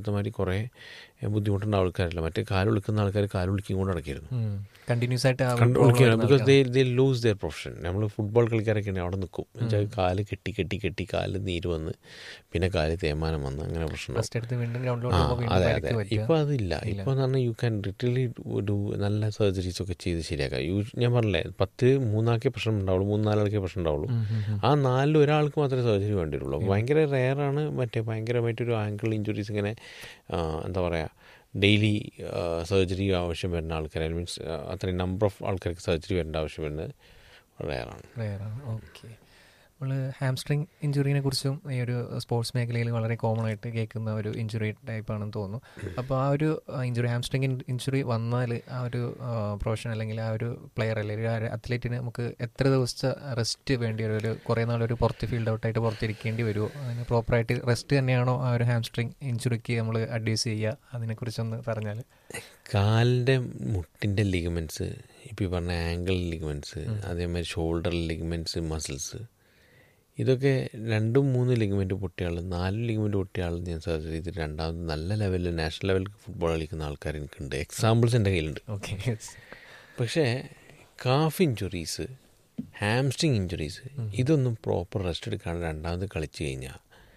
ഇപ്പോഴത്തെ മാതിരി കുറേ ബുദ്ധിമുട്ടുള്ള ആൾക്കാരല്ല മറ്റേ കാല് വിളിക്കുന്ന ആൾക്കാർ കാല് വിളിക്കും കൊണ്ട് നടക്കരുത് കണ്ടിന്യൂസ് ആയിട്ട് ആ ഒരു കണ്ട് problem വിളിക്കുകയാണ് വരുന്ന ബിക്കോസ് ദേ ആൾക്കാര്. ദേ ലൂസ് ദെയർ പ്രൊഫഷൻ നമ്മൾ ഫുട്ബോൾ കളിക്കാരൊക്കെ ആണെങ്കിൽ അവിടെ നിൽക്കും എന്നുവെച്ചാൽ കാല് കെട്ടി കെട്ടി കെട്ടി കാല് നീര് വന്ന് പിന്നെ കാല് തേയ്മാനം വന്ന് അങ്ങനെ പ്രശ്നം റെസ്റ്റ് എടുത്ത് വീണ്ടും ഗ്രൗണ്ടിലോട്ട് ആ പോകുമ്പോൾ വീണ്ടും അതെ പരിക്ക് അതെ പറ്റുക ഇപ്പോൾ അതില്ല ഇപ്പോൾ എന്ന് പറഞ്ഞാൽ യു ക്യാൻ ലിറ്ററലി ഒരു നല്ല സർജറീസ് ഒക്കെ ചെയ്ത് ശരിയാക്കാം യു ഞാൻ പറഞ്ഞില്ലേ പത്ത് മൂന്നാക്കേ പ്രശ്നം ഉണ്ടാവുള്ളൂ മൂന്ന് നാലാൾക്കേ പ്രശ്നം ഉണ്ടാവുള്ളൂ ഉം, ഉം, ഉം. ആ നാലിൽ ഒരാൾക്ക് മാത്രമേ സർജറി വേണ്ടി വരുള്ളൂ ഭയങ്കര റെയറാണ് മറ്റേ ഭയങ്കരമായിട്ടൊരു ആങ്കിൾ ഇഞ്ചുറീസ് ഇങ്ങനെ ആ, എന്താ പറയുക ഡെയിലി സർജറി ആവശ്യം വരുന്ന ആൾക്കാർ മീൻസ് അത്രയും നമ്പർ ഓഫ് ആൾക്കാർക്ക് സർജറി വരേണ്ട ആവശ്യം വരുന്നത് റെയറാണ് റെയറാണ് ഓക്കെ നമ്മൾ ഹാംസ്ട്രിങ് ഇഞ്ചുറീനെ കുറിച്ചും ഈ ഒരു സ്പോർട്സ് മേഖലയിൽ വളരെ കോമൺ ആയിട്ട് കേൾക്കുന്ന ഒരു ഇഞ്ചുറി ടൈപ്പാണെന്ന് തോന്നുന്നു അപ്പോൾ ആ ഒരു ഇഞ്ചുറി ഹാംസ്ട്രിങ് ഇഞ്ചുറി വന്നാൽ ആ ഒരു പ്രൊഫഷൻ അല്ലെങ്കിൽ ആ ഒരു പ്ലെയർ അല്ലെങ്കിൽ ആ ഒരു അത്ലറ്റിന് നമുക്ക് എത്ര ദിവസത്തെ റെസ്റ്റ് വേണ്ടി വരും ഒരു കുറേ നാളൊരു പുറത്ത് ഫീൽഡ് ഔട്ടായിട്ട് പുറത്തിരിക്കേണ്ടി വരുമോ അതിന് പ്രോപ്പറായിട്ട് റെസ്റ്റ് തന്നെയാണോ ആ ഒരു ഹാംസ്ട്രിങ് ഇഞ്ചുറിക്ക് നമ്മൾ അഡ്വൈസ് ചെയ്യുക അതിനെക്കുറിച്ചൊന്ന് പറഞ്ഞാൽ കാലിൻ്റെ മുട്ടിൻ്റെ ലിഗമെൻറ്റ്സ് ഇപ്പോൾ ഈ പറഞ്ഞ ആങ്കിൾ ലിഗമെൻറ്റ്സ് അതേമാതിരി ഷോൾഡർ ലിഗമെൻറ്റ്സ് മസിൽസ് ഇതൊക്കെ രണ്ടും മൂന്ന് ലിഗമെൻറ്റ് പൊട്ടിയാൾ നാല് ലിഗമെൻറ്റ് പൊട്ടിയാൾ ഞാൻ സർജറി ചെയ്തിട്ട് രണ്ടാമത് നല്ല ലെവലിൽ നാഷണൽ ലെവലിൽ ഫുട്ബോൾ കളിക്കുന്ന ആൾക്കാർ എനിക്കുണ്ട് എക്സാമ്പിൾസ് എൻ്റെ കയ്യിലുണ്ട് ഓക്കെ പക്ഷേ കാഫ് ഇഞ്ചുറീസ് ഹാംസ്ട്രിങ് ഇഞ്ചുറീസ് ഇതൊന്നും പ്രോപ്പർ റെസ്റ്റ് എടുക്കാണ്ട് രണ്ടാമത് കളിച്ച് കഴിഞ്ഞാൽ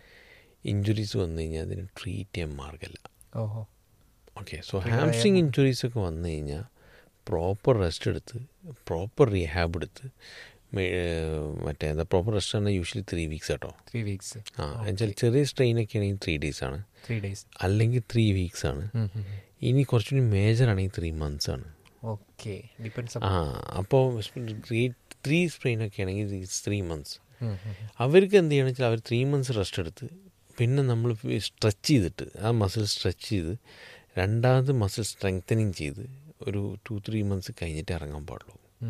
ഇഞ്ചുറീസ് വന്നു കഴിഞ്ഞാൽ അതിന് ട്രീറ്റ് ചെയ്യാൻ മാർഗമല്ല ഓഹോ ഓക്കെ സോ ഹാംസ്ട്രിങ് ഇഞ്ചുറീസ് ഒക്കെ വന്നു കഴിഞ്ഞാൽ പ്രോപ്പർ റെസ്റ്റ് എടുത്ത് പ്രോപ്പർ റീഹാബ് എടുത്ത് മേ- മറ്റേ എന്താ പ്രോപ്പർ റെസ്റ്റ് പറഞ്ഞാൽ യൂഷ്വലി ത്രീ വീക്സ് കേട്ടോ ത്രീ വീക്സ് ആ എന്നുവെച്ചാൽ ചെറിയ സ്ട്രെയിൻ ഒക്കെ ആണെങ്കിൽ ത്രീ ഡേയ്സ് ആണ് ത്രീ ഡേയ്സ് അല്ലെങ്കിൽ ത്രീ വീക്സ് ആണ് ഇനി കുറച്ചുകൂടി മേജർ ആണെങ്കിൽ ത്രീ മന്ത്സ് ആണ് ഓക്കെ ഡിപ്പെൻസ് ആ അപ്പോൾ ത്രീ ത്രീ സ്ട്രെയിൻ ഒക്കെ ആണെങ്കിൽ ത്രീ മന്ത്സ് അവർക്ക് എന്ത് ചെയ്യണമെന്ന് വെച്ചാൽ അവർ ത്രീ മന്ത്സ് റെസ്റ്റ് എടുത്ത് പിന്നെ നമ്മൾ സ്ട്രെച്ച് ചെയ്തിട്ട് ആ മസിൽ സ്ട്രെച്ച് ചെയ്ത് രണ്ടാമത് മസിൽ സ്ട്രെങ്തനിങ് ചെയ്ത് ഒരു ടു ത്രീ മന്ത്സ് കഴിഞ്ഞിട്ട് ഇറങ്ങാൻ പാടുള്ളൂ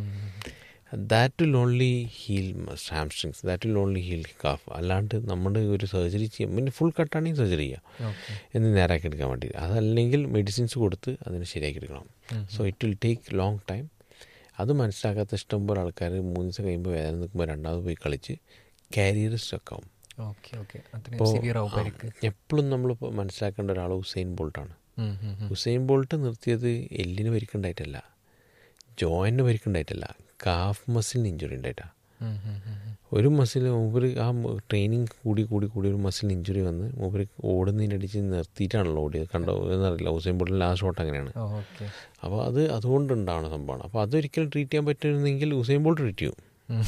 that will only heal hamstrings that will only heal calf അല്ലാണ്ട് നമ്മുടെ ഒരു സർജറി ചെയ്യാം പിന്നെ ഫുൾ കട്ടാണെങ്കിൽ സർജറി ചെയ്യാം ഓക്കെ എന്ന് നേരാക്കി എടുക്കാൻ വേണ്ടി അതല്ലെങ്കിൽ മെഡിസിൻസ് കൊടുത്ത് അതിന് ശരിയാക്കി എടുക്കണം so it will take long time അത് മനസ്സിലാക്കാത്ത ഇഷ്ടംപോലെ ആൾക്കാർ മൂന്ന് ദിവസം കഴിയുമ്പോൾ വേദന നിൽക്കുമ്പോൾ രണ്ടാമത് പോയി കളിച്ച് കാരിയർ സ്റ്റക്ക് ആവും ഓക്കെ ഓക്കെ അത്രയും ഇപ്പോൾ സിവിയർ ആവും പരിക്ക് എപ്പോഴും നമ്മൾ മനസ്സിലാക്കേണ്ട ഒരാൾ ഹുസൈൻ ബോൾട്ടാണ് ഉം, ഉം, ഉം. ഹുസൈൻ ബോൾട്ട് നിർത്തിയത് എല്ലിന് പരിക്കുണ്ടായിട്ടല്ല ജോയിന് പരിക്കുണ്ടായിട്ടല്ല കാഫ് മസിലിന് ഇഞ്ചുറി ഉണ്ടായിട്ടാണ് ഉം, ഉം, ഉം, ഉം. ഒരു മസിൽ മൂപ്പര് ആ ട്രെയിനിങ് കൂടി കൂടി കൂടി ഒരു മസിലിന് ഇഞ്ചുറി വന്ന് മൂപ്പര് ഓടുന്നതിനടിച്ച് നിർത്തിയിട്ടാണല്ലോ ഓടിയത് കണ്ടോ എന്നറിയില്ല ഹുസൈൻ ബോൾട്ടിൻ്റെ ലാസ്റ്റ് ഷോട്ട് അങ്ങനെയാണ് ഓ, ഓക്കെ അപ്പോൾ അത് അതുകൊണ്ടുണ്ടാവുന്ന സംഭവമാണ് അപ്പോൾ അതൊരിക്കലും ട്രീറ്റ് ചെയ്യാൻ പറ്റുന്നെങ്കിൽ ഹുസൈൻ ബോൾട്ട് ട്രീറ്റ് ചെയ്യും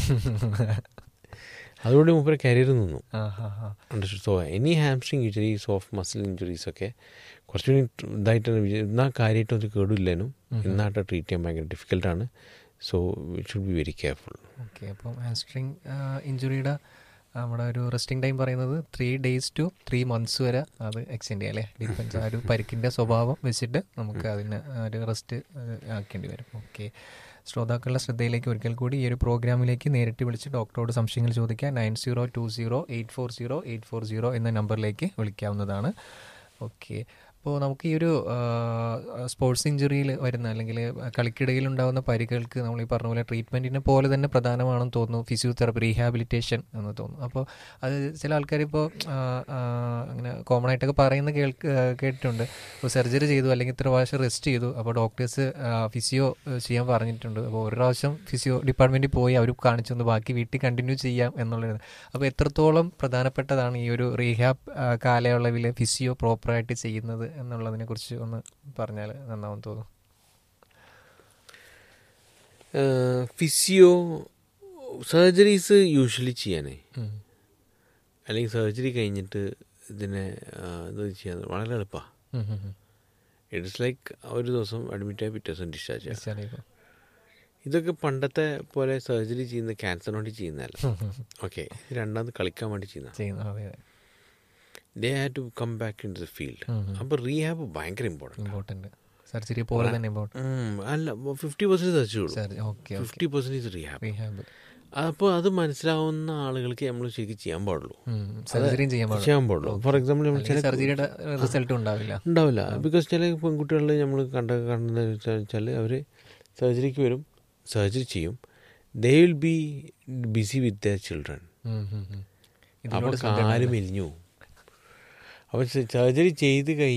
അതുകൊണ്ട് മൂപ്പര് കരിയർ നിന്നു ആ ഹാ ഹാ understood so any hamstring injuries of muscle injuries ഒക്കെ കുറച്ചുകൂടി ഇതായിട്ടാണ് വിചാ- എന്നാൽ കാര്യമായിട്ടൊന്നും കേടില്ലേനും ഇന്നായിട്ട് ട്രീറ്റ് ചെയ്യാൻ ഭയങ്കര ഡിഫിക്കൽട്ടാണ് so it should be very careful okay അപ്പം ഹാംസ്ട്രിങ് ഇഞ്ചുറിയുടെ നമ്മുടെ ഒരു റെസ്റ്റിംഗ് ടൈം പറയുന്നത് three days to three months വരെ അത് എക്സ്റ്റെൻഡ് ചെയ്യാം അല്ലേ ഡിപ്പെൻസ് ആ ഒരു പരിക്കിൻ്റെ സ്വഭാവം വെച്ചിട്ട് നമുക്ക് അതിന് ആ ഒരു റെസ്റ്റ് ആക്കേണ്ടി വരും ഓക്കെ ശ്രോതാക്കളുടെ ശ്രദ്ധയിലേക്ക് ഒരിക്കൽ കൂടി ഈ ഒരു പ്രോഗ്രാമിലേക്ക് നേരിട്ട് വിളിച്ച് ഡോക്ടറോട് സംശയങ്ങൾ ചോദിക്കാൻ nine zero two zero eight four zero eight four zero എന്ന നമ്പറിലേക്ക് വിളിക്കാവുന്നതാണ് ഓക്കെ അപ്പോൾ നമുക്ക് ഈ ഒരു സ്പോർട്സ് ഇഞ്ചുറിയിൽ വരുന്ന അല്ലെങ്കിൽ കളിക്കിടയിൽ ഉണ്ടാകുന്ന പരിക്കുകൾക്ക് നമ്മൾ ഈ പറഞ്ഞ പോലെ ട്രീറ്റ്മെൻറ്റിനെ പോലെ തന്നെ പ്രധാനമാണെന്ന് തോന്നുന്നു ഫിസിയോതെറാപ്പി റീഹാബിലിറ്റേഷൻ എന്ന് തോന്നുന്നു അപ്പോൾ അത് ചില ആൾക്കാർ ഇപ്പോൾ അങ്ങനെ കോമൺ ആയിട്ടൊക്കെ പറയുന്ന കേൾക്ക് കേട്ടിട്ടുണ്ട് ഇപ്പോൾ സർജറി ചെയ്തു അല്ലെങ്കിൽ ഇത്ര പ്രാവശ്യം റെസ്റ്റ് ചെയ്തു അപ്പോൾ ഡോക്ടേഴ്സ് ഫിസിയോ ചെയ്യാൻ പറഞ്ഞിട്ടുണ്ട് അപ്പോൾ ഒരു പ്രാവശ്യം ഫിസിയോ ഡിപ്പാർട്ട്മെൻറ്റിൽ പോയി അവർ കാണിച്ചു തന്നു ബാക്കി വീട്ടിൽ കണ്ടിന്യൂ ചെയ്യാം എന്നുള്ളത് അപ്പോൾ എത്രത്തോളം പ്രധാനപ്പെട്ടതാണ് ഈ ഒരു റീഹാബ് കാലയളവിൽ ഫിസിയോ പ്രോപ്പറായിട്ട് ചെയ്യുന്നത് എന്നുള്ളതിനെ കുറിച്ച് ഒന്ന് പറഞ്ഞാൽ നന്നാവും തോന്നുന്നു ഫിസിയോ സർജറീസ് യൂഷ്വലി ചെയ്യാനേ അല്ലെങ്കിൽ സർജറി കഴിഞ്ഞിട്ട് ഇതിനെ ആ, ഇത് ചെയ്യാൻ വളരെ എളുപ്പമാണ് ഇറ്റ്സ് ലൈക്ക് ഒരു ദിവസം അഡ്മിറ്റായി പിറ്റേ ദിവസം ഡിസ്ചാർജ് ചെയ്യാം ഇതൊക്കെ പണ്ടത്തെ പോലെ സർജറി ചെയ്യുന്ന ക്യാൻസറിന് വേണ്ടി ചെയ്യുന്നതല്ല ഓക്കെ ഇത് രണ്ടാമത് കളിക്കാൻ വേണ്ടി ചെയ്യുന്ന ചെയ്യുന്നു അതെ അതെ they have to come back in to field അപ്പോൾ റീഹാബ് ഭയങ്കര ഇമ്പോർട്ടൻറ്റ് ഇമ്പോർട്ടൻറ്റ് സർജറി പോലെ തന്നെ ഇമ്പോർട്ടൻറ്റ് അല്ല ഫിഫ്റ്റി പെർസെൻറ്റ് സർജറി ഉള്ളൂ surgery okay fifty percentage rehab rehab അപ്പോൾ അത് മനസ്സിലാവുന്ന ആളുകൾക്ക് നമ്മൾ ശരിക്കും ചെയ്യാൻ പാടുള്ളൂ സർജറിയും ചെയ്യാൻ പാടില്ല ചെയ്യാൻ പാടുള്ളൂ ഫോർ എക്സാമ്പിൾ നമ്മൾ ചില സർജറിയുടെ റിസൾട്ട് ഉണ്ടാവില്ല ഉണ്ടാവില്ല ബിക്കോസ് ചില പെൺകുട്ടികളിൽ നമ്മൾ കണ്ട കണ്ടെന്ന് വെച്ചാൽ അവർ സർജറിക്ക് വരും സർജറി ചെയ്യും they will be busy with the children ഉം, ഉം, ഉം. അപ്പോൾ ഇതിനോട് കാല് മെലിഞ്ഞു അപ്പോൾ സർജറി ചെയ്ത് കഴിഞ്ഞ്